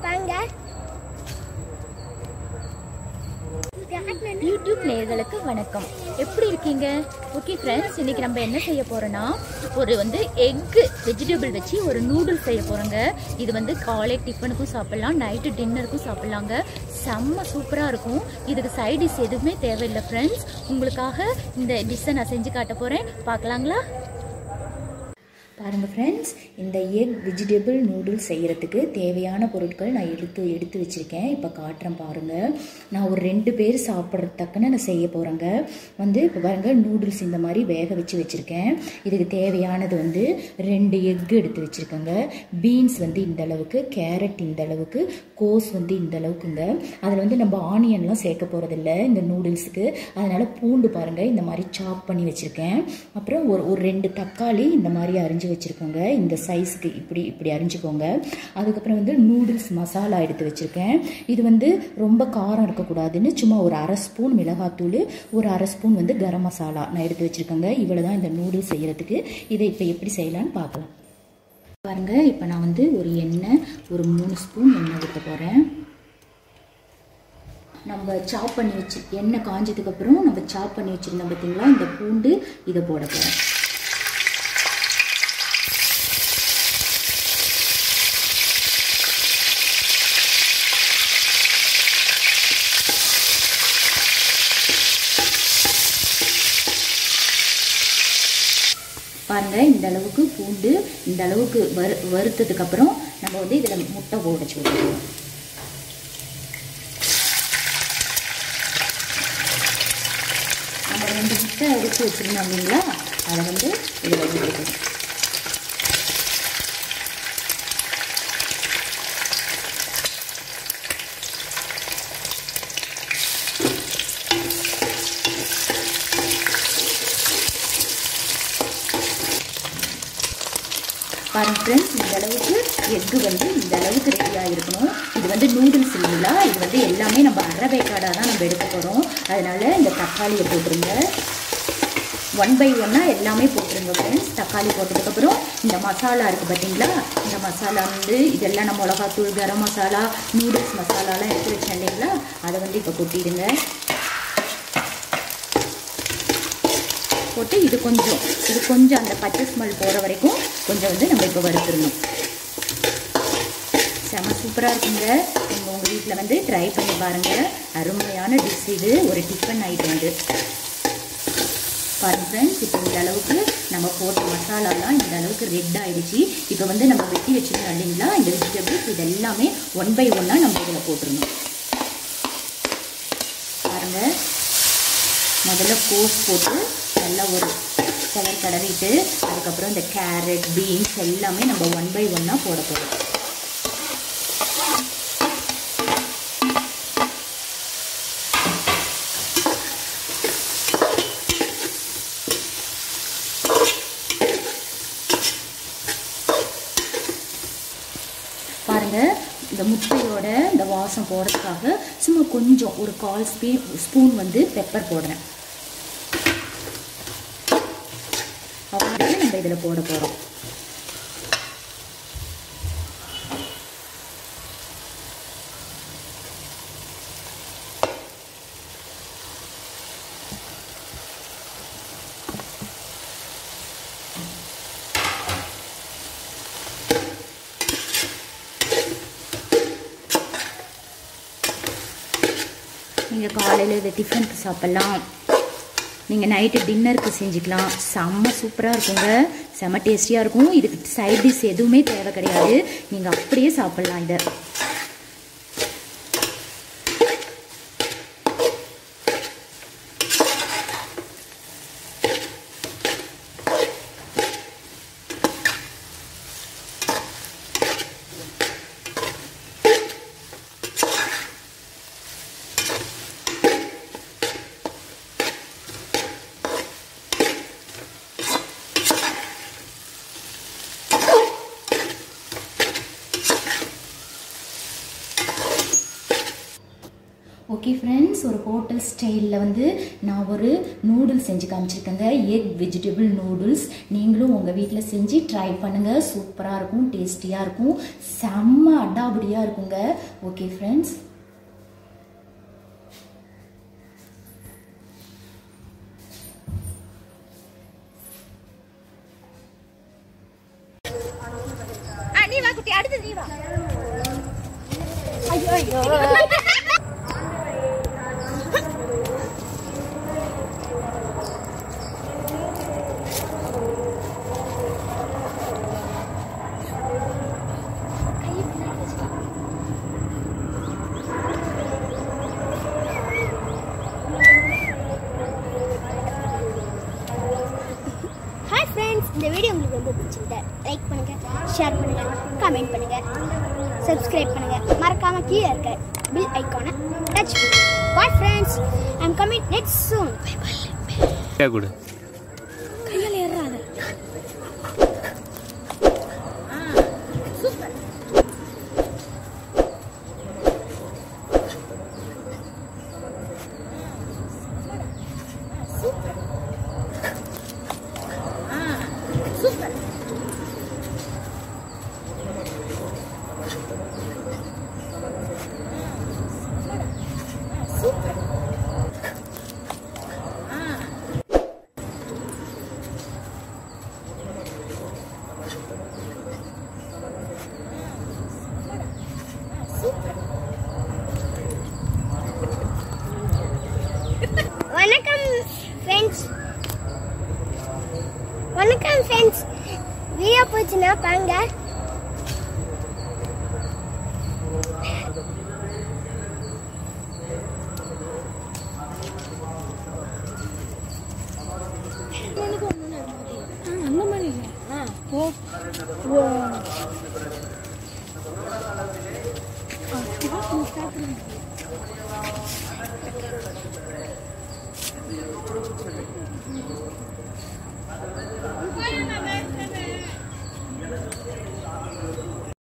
வாங்க யூடியூப் நேயர்களுக்கு வணக்கம் எப்படி இருக்கீங்க ஓகே ஃப்ரெண்ட்ஸ் இன்னைக்கு நம்ம என்ன செய்ய போறோம்னா ஒரு வந்து எக்கு வெஜிடபிள் வச்சு ஒரு நூடுல்ஸ் செய்ய போறோங்க இது வந்து காலை டிஃபனுக்கும் சாப்பிடலாம் நைட்டு டின்னருக்கும் சாப்பிடலாங்க செம்ம சூப்பராக இருக்கும் இதுக்கு சைட் டிஷ் எதுவுமே தேவையில்லை ஃப்ரெண்ட்ஸ் உங்களுக்காக இந்த டிஷ்ஷை நான் செஞ்சு காட்ட போகிறேன் பார்க்கலாங்களா பாருங்கள் ஃப்ரெண்ட்ஸ் இந்த எக் வெஜிடபிள் நூடுல்ஸ் செய்கிறதுக்கு தேவையான பொருட்கள் நான் எடுத்து எடுத்து வச்சுருக்கேன் இப்போ காட்டுறேன் பாருங்கள் நான் ஒரு ரெண்டு பேர் சாப்பிட்றதுக்குன்னு நான் செய்ய போகிறேங்க வந்து இப்போ பாருங்கள் நூடுல்ஸ் இந்த மாதிரி வேக வச்சு வச்சுருக்கேன் இதுக்கு தேவையானது வந்து ரெண்டு எக் எடுத்து வச்சுருக்கேங்க பீன்ஸ் வந்து இந்த அளவுக்கு கேரட் இந்த அளவுக்கு கோஸ் வந்து இந்த அளவுக்குங்க அதில் வந்து நம்ம ஆனியன்லாம் சேர்க்க போகிறதில்ல இந்த நூடுல்ஸுக்கு அதனால் பூண்டு பாருங்கள் இந்த மாதிரி சாப் பண்ணி வச்சுருக்கேன் அப்புறம் ஒரு ஒரு ரெண்டு தக்காளி இந்த மாதிரி அரிஞ்சு வச்சுருக்கோங்க இந்த சைஸ்க்கு இப்படி இப்படி அரிஞ்சுக்கோங்க அதுக்கப்புறம் வந்து நூடுல்ஸ் மசாலா எடுத்து வச்சுருக்கேன் இது வந்து ரொம்ப காரம் இருக்கக்கூடாதுன்னு சும்மா ஒரு அரை ஸ்பூன் மிளகாத்தூள் ஒரு அரை ஸ்பூன் வந்து கரம் மசாலா நான் எடுத்து வச்சுருக்கேங்க இவ்வளோ தான் இந்த நூடுல்ஸ் செய்கிறதுக்கு இதை இப்போ எப்படி செய்யலான்னு பார்க்கலாம் பாருங்க இப்போ நான் வந்து ஒரு எண்ணெய் ஒரு மூணு ஸ்பூன் எண்ணெய் ஊற்ற போகிறேன் நம்ம சாப் பண்ணி வச்சு எண்ணெய் காஞ்சதுக்கப்புறம் நம்ம சாப் பண்ணி வச்சுருந்தோம் பார்த்தீங்களா இந்த பூண்டு இதை போட போகிறேன் பாருங்க இந்த அளவுக்கு பூண்டு இந்த அளவுக்கு வறு வறுத்ததுக்கு அப்புறம் நம்ம வந்து இதில் முட்டை உடைச்சு விட்டுருவோம் நம்ம ரெண்டு முட்டை எடுத்து வச்சுருந்தோம் இல்லைங்களா அதை வந்து இதில் ஊற்றிக்கணும் பாருங்க ஃப்ரெண்ட்ஸ் இந்த அளவுக்கு எக்கு வந்து இந்த அளவுக்கு ரெடியாக இருக்கணும் இது வந்து நூடுல்ஸ் இல்லைங்களா இது வந்து எல்லாமே நம்ம அரை வேக்காடாக தான் நம்ம எடுக்க போகிறோம் அதனால இந்த தக்காளியை போட்டுருங்க ஒன் பை ஒன்னாக எல்லாமே போட்டுருங்க ஃப்ரெண்ட்ஸ் தக்காளி போட்டதுக்கப்புறம் இந்த மசாலா இருக்குது பார்த்தீங்களா இந்த மசாலா வந்து இதெல்லாம் நம்ம மிளகாத்தூள் கரம் மசாலா நூடுல்ஸ் மசாலாலாம் எடுத்து வச்சேன் இல்லைங்களா அதை வந்து இப்போ கொட்டிடுங்க போட்டு இது கொஞ்சம் இது கொஞ்சம் அந்த பச்சை ஸ்மெல் போகிற வரைக்கும் கொஞ்சம் வந்து நம்ம இப்போ வறுத்துடணும் செம சூப்பராக இருக்குங்க நீங்கள் உங்கள் வீட்டில் வந்து ட்ரை பண்ணி பாருங்கள் அருமையான டிஷ் இது ஒரு டிஃபன் ஐட்டம் இது பாருங்க ஃப்ரெண்ட்ஸ் இப்போ இந்த அளவுக்கு நம்ம போட்ட மசாலாலாம் இந்த அளவுக்கு ரெட் ஆயிடுச்சு இப்போ வந்து நம்ம வெட்டி வச்சுருந்தோம் இல்லைங்களா இந்த வெஜிடபிள்ஸ் இது எல்லாமே ஒன் பை ஒன்னாக நம்ம இதில் போட்டுருணும் பாருங்கள் முதல்ல கோஸ் போட்டு நல்லா ஒரு கலர் கடவிட்டு அதுக்கப்புறம் இந்த கேரட் பீன்ஸ் எல்லாமே நம்ம ஒன் பை ஒன்னாக போட போகிறோம் பாருங்க இந்த முட்டையோட இந்த வாசம் போடுறதுக்காக சும்மா கொஞ்சம் ஒரு கால் ஸ்பீ ஸ்பூன் வந்து பெப்பர் போடுறேன் அவ்வளோ நம்ம இதில் போட போகிறோம் நீங்கள் காலையில் இதை டிஃபனுக்கு சாப்பிட்லாம் நீங்கள் நைட்டு டின்னருக்கு செஞ்சுக்கலாம் செம்ம சூப்பராக இருக்குங்க செம்ம டேஸ்டியாக இருக்கும் இதுக்கு சைட் டிஷ் எதுவுமே தேவை கிடையாது நீங்கள் அப்படியே சாப்பிட்லாம் இதை ஓகே ஃப்ரெண்ட்ஸ் ஒரு ஹோட்டல் ஸ்டைலில் வந்து நான் ஒரு நூடுல்ஸ் செஞ்சு காமிச்சிருக்கேங்க எக் வெஜிடபிள் நூடுல்ஸ் நீங்களும் உங்கள் வீட்டில் செஞ்சு ட்ரை பண்ணுங்கள் சூப்பராக இருக்கும் டேஸ்டியாக இருக்கும் செம்ம அடாபடியாக இருக்குங்க ஓகே ஃப்ரெண்ட்ஸ் நீ வா குட்டி அடுத்து நீ வா ஐயோ ஐயோ ஹாய் ஃப்ரெண்ட்ஸ் இந்த வீடியோ உங்களுக்கு ரொம்ப பிடிச்சிருந்தா லைக் பண்ணுங்க ஷேர் பண்ணுங்க கமெண்ட் பண்ணுங்க சப்ஸ்கிரைப் பண்ணுங்க மறக்காம கீழே இருக்க பில் ஐக்கானை டச் பண்ணுங்க bye friends I am coming next soon bye bye கொடு கையால ஏறாத சூப்பர் சூப்பர் வணக்கம் ஃப்ரெண்ட்ஸ் வணக்கம் ஃப்ரெண்ட்ஸ் வீடியோ போச்சுன்னா பாங்க அந்த மாதிரி ஓ ஓ Bye, Mama.